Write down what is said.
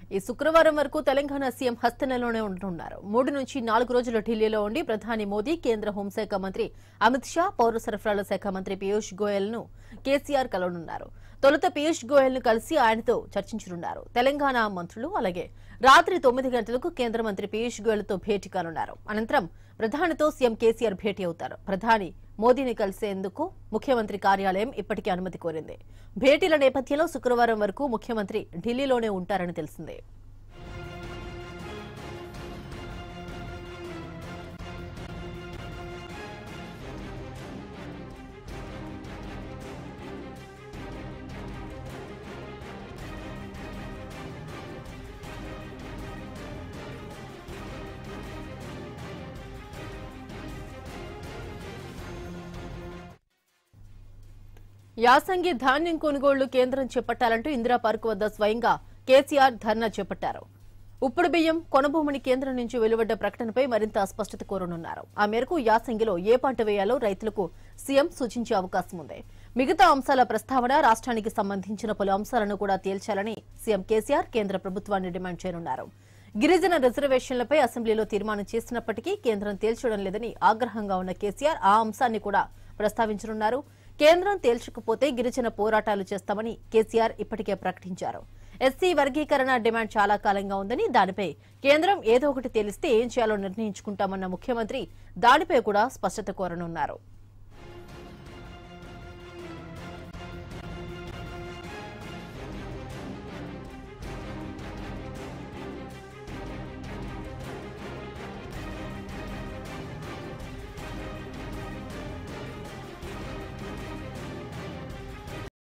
ఈ శుక్రవారం వరకు తెలంగాణ సీఎం హస్తనలోనే ఉంటున్నారు మూడు నుంచి నాలుగు రోజులు ఢిల్లీలో ఉండి ప్రధాని మోదీ కేంద్ర హోంశాఖ మంత్రి అమిత్ షా పౌర సరఫరాల శాఖ మంత్రి పీయూష్ గోయల్ ను కేసీఆర్ కలవనున్నారు తొలుత పీయూష్ గోయల్ ను కలిసి ఆయనతో చర్చించనున్నారు తెలంగాణ మంత్రులు అలాగే రాత్రి తొమ్మిది గంటలకు కేంద్ర మంత్రి పీయూష్ గోయల్ తో భేటీ కానున్నారు అనంతరం ప్రధానితో సీఎం కేసీఆర్ భేటీ అవుతారు ప్రధాని మోదీని కలిసేందుకు ముఖ్యమంత్రి కార్యాలయం ఇప్పటికే అనుమతి కోరింది భేటీల నేపథ్యంలో శుక్రవారం వరకు ముఖ్యమంత్రి ఢిల్లీలోనే ఉంటారని తెలిసిందే యాసంగి ధాన్యం కొనుగోళ్లు కేంద్రం చేపట్టాలంటూ ఇందిరా పార్క్ వద్ద స్వయంగా కేసీఆర్ ధర్నా చేపట్టారు ఉప్పుడు బియ్యం కొనభూమిని కేంద్రం నుంచి వెలువడ్డ ప్రకటనపై మరింత స్పష్టత కోరనున్నారు ఆ మేరకు యాసంగిలో ఏ పంట వేయాలో రైతులకు సీఎం సూచించే అవకాశం ఉంది మిగతా అంశాల ప్రస్తావన రాష్ట్రానికి సంబంధించిన పలు అంశాలను కూడా తేల్చాలని సీఎం కేసీఆర్ కేంద్ర ప్రభుత్వాన్ని డిమాండ్ చేయనున్నారు గిరిజన రిజర్వేషన్లపై అసెంబ్లీలో తీర్మానం చేసినప్పటికీ కేంద్రం తేల్చడం లేదని ఆగ్రహంగా ఉన్న కేసీఆర్ ఆ అంశాన్ని కూడా ప్రస్తావించనున్నారు కేంద్రం తేల్చకపోతే గిరిజన పోరాటాలు చేస్తామని కేసీఆర్ ఇప్పటికే ప్రకటించారు ఎస్సీ వర్గీకరణ డిమాండ్ చాలా కాలంగా ఉందని దానిపై కేంద్రం ఏదో ఒకటి తేలిస్తే ఏం చేయాలో నిర్ణయించుకుంటామన్న ముఖ్యమంత్రి దానిపై కూడా స్పష్టత కోరనున్నారు